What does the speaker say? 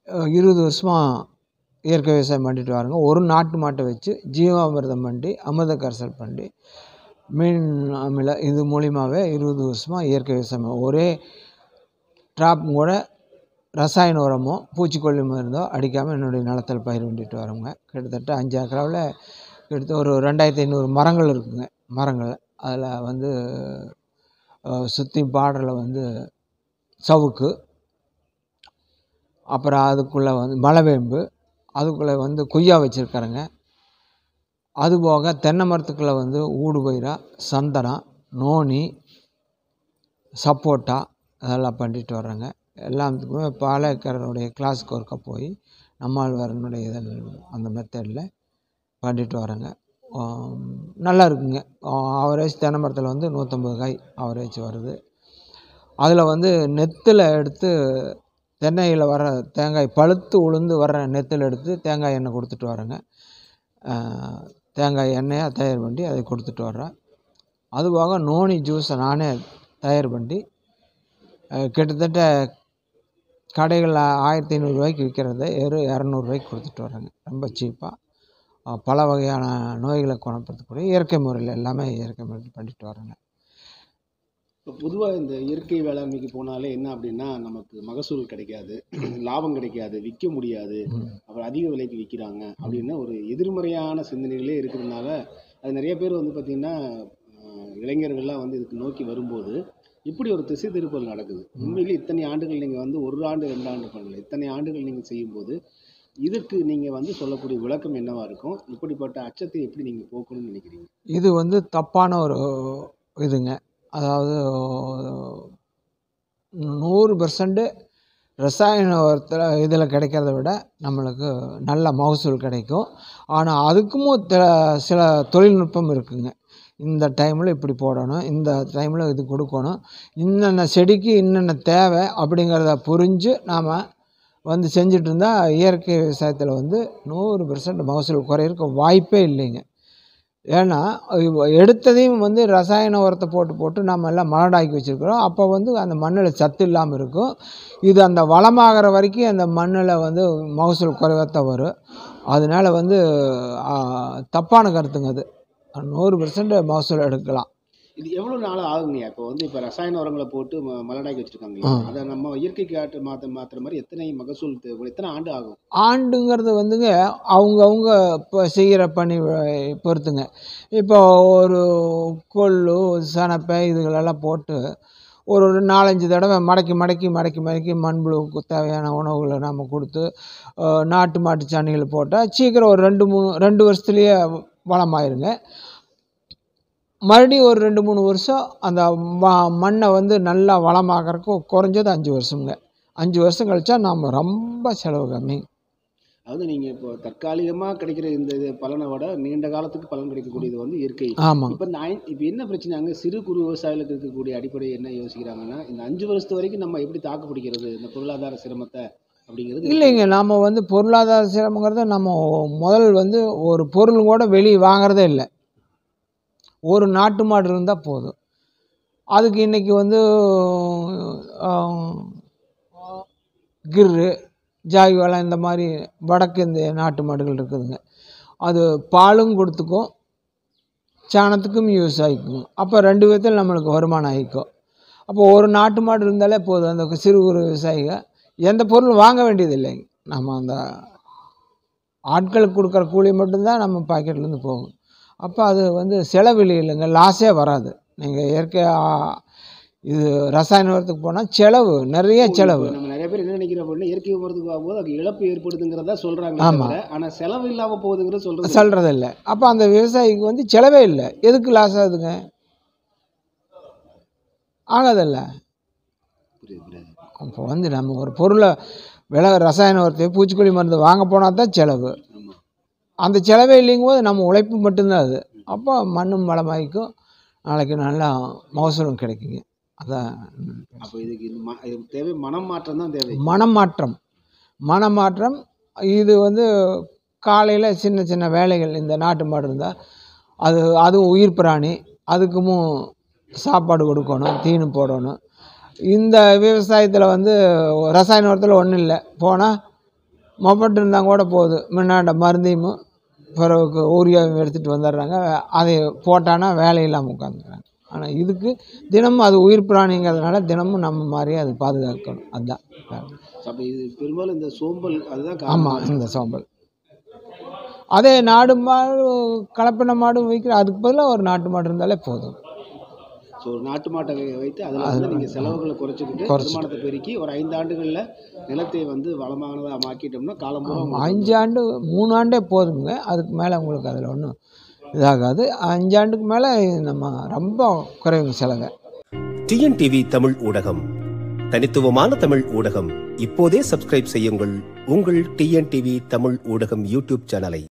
அஹ், இருபது வருஷமாக இயற்கை விவசாயம் பண்ணிட்டு வராங்க ஒரு நாட்டு மாட்டை வச்சு ஜீவாமிர்தம் பண்ணி அமிர்த கரைசல் பண்ணி மீன் அமில இது மூலியமாகவே இருபது வருஷமாக இயற்கை விவசாயம் ஒரே ட்ராப் கூட ரசாயன உரமோ பூச்சிக்கொல்லி மருந்தோ அடிக்காமல் என்னுடைய நிலத்தில் பயிர் பண்ணிட்டு வரோங்க கிட்டத்தட்ட அஞ்சு ஏக்கராவில் கிட்டத்தட்ட ஒரு ரெண்டாயிரத்தி ஐநூறு மரங்கள் இருக்குங்க மரங்கள் அதில் வந்து சுற்றி பார்டரில் வந்து சவுக்கு அப்புறம் அதுக்குள்ளே வந்து மலைவேம்பு அதுக்குள்ளே வந்து கொய்யா வச்சுருக்காருங்க அதுபோக தென்னை மரத்துக்குள்ளே வந்து ஊடுபயிரா சந்தனம் நோனி சப்போட்டா அதெல்லாம் பண்ணிட்டு வர்றேங்க எல்லாத்துக்குமே பாலேக்கரனுடைய கிளாஸ்க்கு ஒர்க்காக போய் நம்மாழ்வாரனுடைய இதில் அந்த மெத்தடில் பண்ணிட்டு வரேங்க ஆம், நல்லா இருக்குங்க ஆவரேஜ் தென்னை மரத்தில் வந்து நூற்றம்பது காய் ஆவரேஜ் வருது அதில் வந்து நெத்தில் எடுத்து தென்னையில் வர தேங்காய் பழுத்து உளுந்து வர்ற நெத்தில் எடுத்து தேங்காய் எண்ணெய் கொடுத்துட்டு வரேங்க ஆ, தேங்காய் எண்ணெயாக தயார் பண்ணி அதை கொடுத்துட்டு வர்றேன் அதுபோக நோனி ஜூஸை நானே தயார் பண்ணி அஹ், கிட்டத்தட்ட கடைகளில் ஆயிரத்தி ஐநூறுரூவாய்க்கு விற்கிறத வெறு இரநூறுவாய்க்கு கொடுத்துட்டு வராங்க ரொம்ப சீப்பாக பல வகையான நோய்களை குணப்படுத்தக்கூடிய இயற்கை முறையில் எல்லாமே இயற்கை முறையில் பண்ணிட்டு வராங்க இப்போ பொதுவாக இந்த இயற்கை வேளாண்மைக்கு போனாலே என்ன அப்படின்னா நமக்கு மகசூல் கிடைக்காது லாபம் கிடைக்காது விற்க முடியாது ம். அப்புறம் அதிக விலைக்கு விற்கிறாங்க அப்படின்னு ஒரு எதிர்மறையான சிந்தனைகளே இருக்கிறதுனால அது நிறைய பேர் வந்து பார்த்திங்கன்னா அஹ், இளைஞர்கள்லாம் வந்து இதுக்கு நோக்கி வரும்போது இப்படி ஒரு திசை திருப்பல் நடக்குது உண்மையிலே இத்தனை ஆண்டுகள் நீங்கள் வந்து ஒரு ஆண்டு ரெண்டு ஆண்டு பண்ணல இத்தனை ஆண்டுகள் நீங்கள் செய்யும்போது இதற்கு நீங்கள் வந்து சொல்லக்கூடிய விளக்கம் என்னவா இருக்கும் இப்படிப்பட்ட அச்சத்தை எப்படி நீங்கள் போக்கணும்னு நினைக்கிறீங்க இது வந்து தப்பான ஒரு இதுங்க அதாவது நூறு பர்சன்ட்டு ரசாயன உரத்தில் இதில் கிடைக்கிறத விட நம்மளுக்கு நல்ல மகசூல் கிடைக்கும் ஆனால் அதுக்கும் த- சில தொழில்நுட்பம் இருக்குங்க இந்த டைமில் இப்படி போடணும் இந்த டைமில் இது கொடுக்கணும் இன்னென்ன செடிக்கு இன்னென்ன தேவை அப்படிங்கிறத புரிஞ்சு நாம் வந்து செஞ்சுட்டு இருந்தால் இயற்கை விவசாயத்தில் வந்து நூறு பெர்சன்ட் மகசூல் குறையிறதுக்கு வாய்ப்பே இல்லைங்க ஏன்னா இவ- எடுத்ததையும் வந்து ரசாயன உரத்தை போட்டு போட்டு நம்ம எல்லாம் மலடாக்கி வச்சுருக்கிறோம் அப்போ வந்து அந்த மண்ணில் சத்து இல்லாமல் இருக்கும் இது அந்த வளமாகிற வரைக்கும் அந்த மண்ணில் வந்து மகசூல் குறைவாக தான் வரும் அதனால வந்து ஆ, தப்பான கருத்துங்க அது நூறு பெர்சன்ட் மகசூல் எடுக்கலாம் இது எவ்வளோ நாள் ஆகுங்கய்யா இப்போ வந்து இப்போ ரசாயன உரங்களை போட்டு ம மலடாக்கி வச்சுருக்காங்க ஆ. அதை நம்ம இயற்கை காட்டு மாற்ற மாற்றுற மாதிரி எத்தனை மகசூல் தேவை எத்தனை ஆண்டு ஆகும் ஆண்டுங்கிறது வந்துங்க அவங்கவுங்க இப்போ செய்கிற பணி வ- பொறுத்துங்க இப்போ ஒரு கொள்ளு சனப்பை இதுகளெல்லாம் போட்டு ஒரு ஒரு நாலஞ்சு தடவை மடக்கி மடக்கி மடக்கி மடக்கி மண்புழுவுக்கு தேவையான உணவுகளை நம்ம கொடுத்து அஹ், நாட்டு மாட்டு சாணிகளை போட்டால் சீக்கிரம் ஒரு ரெண்டு மூணு ரெண்டு வருஷத்துலேயே வளமாயிருங்க மறுபடியும் ஒரு ரெண்டு மூணு வருஷம் அந்த ம- மண்ணை வந்து நல்லா வளமாகறதுக்கு குறைஞ்சது அஞ்சு வருஷங்க அஞ்சு வருஷம் கழிச்சா நாம் ரொம்ப செலவு கம்மி அதாவது நீங்கள் இப்போ தற்காலிகமாக கிடைக்கிற இந்த இது பலனை விட நீண்ட காலத்துக்கு பலன் கிடைக்கக்கூடியது வந்து இயற்கை ஆமாங்க இப்போ இந்த ஐ இப்போ என்ன பிரச்சனை அங்கே சிறு குறு விவசாயிகளுக்கு இருக்கக்கூடிய அடிப்படை என்ன யோசிக்கிறாங்கன்னா இந்த அஞ்சு வருஷத்து வரைக்கும் நம்ம எப்படி தாக்கு பிடிக்கிறது இந்த பொருளாதார சிரமத்தை அப்படிங்கிறது இல்லைங்க நாம் வந்து பொருளாதார சிரமங்கிறத நம்ம முதல் வந்து ஒரு பொருள் கூட வெளியே வாங்குறதே இல்லை ஒரு நாட்டு மாடு இருந்தால் போதும் அதுக்கு இன்றைக்கி வந்து ஆஹ், கிர்ரு ஜாய்வாலா இந்த மாதிரி வடக்கு இந்த நாட்டு மாடுகள் இருக்குதுங்க அது பாலும் கொடுத்துக்கும் சாணத்துக்கும் யூஸ் ஆகிக்கும் அப்போ ரெண்டு விதத்தில் நம்மளுக்கு வருமானம் ஆகிக்கும் அப்போ ஒரு நாட்டு மாடு இருந்தாலே போதும் அந்த சிறு குறு விவசாயிங்க எந்த பொருளும் வாங்க வேண்டியது இல்லைங்க நம்ம அந்த ஆட்களுக்கு கொடுக்குற கூலி மட்டும்தான் நம்ம பாக்கெட்லேருந்து போகும் அப்போ அது வந்து செலவு இல்லைங்க லாஸே வராது நீங்கள் இயற்கையாக இது ரசாயன உரத்துக்கு போனால் செலவு நிறைய செலவு நம்ம நிறைய பேர் என்ன நினைக்கிறோம் அப்படின்னா இயற்கை உரத்துக்கு ஆகும்போது அது இழப்பு ஏற்படுதுங்கிறதா சொல்றாங்க ஆமா. தவிர, ஆனா செலவு இல்லாம போகுதுங்கிறது சொல்றது சொல்கிறது இல்லை அப்போ அந்த விவசாயிக்கு வந்து செலவே இல்லை எதுக்கு லாஸ் ஆகுதுங்க ஆகாதில்ல புரியுது, புரியுது. அப்போ வந்து நம்ம ஒரு பொருளை விலை ரசாயன உரத்தை பூச்சிக்கொல்லி மருந்து வாங்க போனால் தான் செலவு ஆமா. அந்த செலவே இல்லைங்கும் போது நம்ம உழைப்பு மட்டும்தான் அது அப்போ மண்ணும் வளமாயிக்கும் நாளைக்கு நல்லா மகசூலும் கிடைக்குங்க அதான் அப்போ இதுக்கு இந்த ம- இது தேவை மனம் மாற்றம் தான் தேவை மனமாற்றம் மனமாற்றம் இது வந்து காலையில் சின்ன சின்ன வேலைகள் இந்த நாட்டு மாடு இருந்தால் அது அதுவும் உயிர் பிராணி அதுக்கும் சாப்பாடு கொடுக்கணும் தீனி போடணும் இந்த விவசாயத்தில் வந்து ரசாயன உரத்தில் ஒன்றும் இல்லை போனால் மொப்பட்டு இருந்தால் கூட போதும் முன்னாடி மருந்தையும் பிறகு ஊரியாவும் எடுத்துகிட்டு வந்துடுறாங்க அதை போட்டானா வேலை இல்லாமல் உட்காந்துக்கிறாங்க ஆனால் இதுக்கு தினமும் அது உயிர் பிராணிங்கிறதுனால தினமும் நம்ம மாதிரியே அது பாதுகாக்கணும் அதுதான் அப்போ இது பெரும்பாலும் இந்த சோம்பல் அதுதான் காரணம் ஆமாம் இந்த சோம்பல் அதே நாடு மாடு கலப்பின மாடு வைக்கிற அதுக்கு பதிலாக ஒரு நாட்டு மாடு இருந்தாலே போதும் ஸோ ஒரு நாட்டு மாட்டை வை- வைத்து அதில் வந்து நீங்கள் செலவுகளை குறைச்சிக்கிட்டு குறைச்சிட்டு. வருமானத்தை பெருக்கி ஒரு ஐந்து ஆண்டுகளில் நிலத்தை வந்து வளமானதாக மாக்கிட்டோம்னா காலம் பூரா உங்களுக்கு அஞ்சு ஆண்டு மூணு ஆண்டே போதுங்க அதுக்கு மேலே உங்களுக்கு அதில் ஒன்றும் இதாகாது அஞ்சாண்டுக்கு மேலே நம்ம ரொம்ப குறைவுங்க செலவு டிஎன்டிவி தமிழ் ஊடகம் தனித்துவமான தமிழ் ஊடகம் இப்போதே சப்ஸ்கிரைப் செய்யுங்கள் உங்கள் டிஎன்டிவி தமிழ் ஊடகம் யூடியூப் சேனலை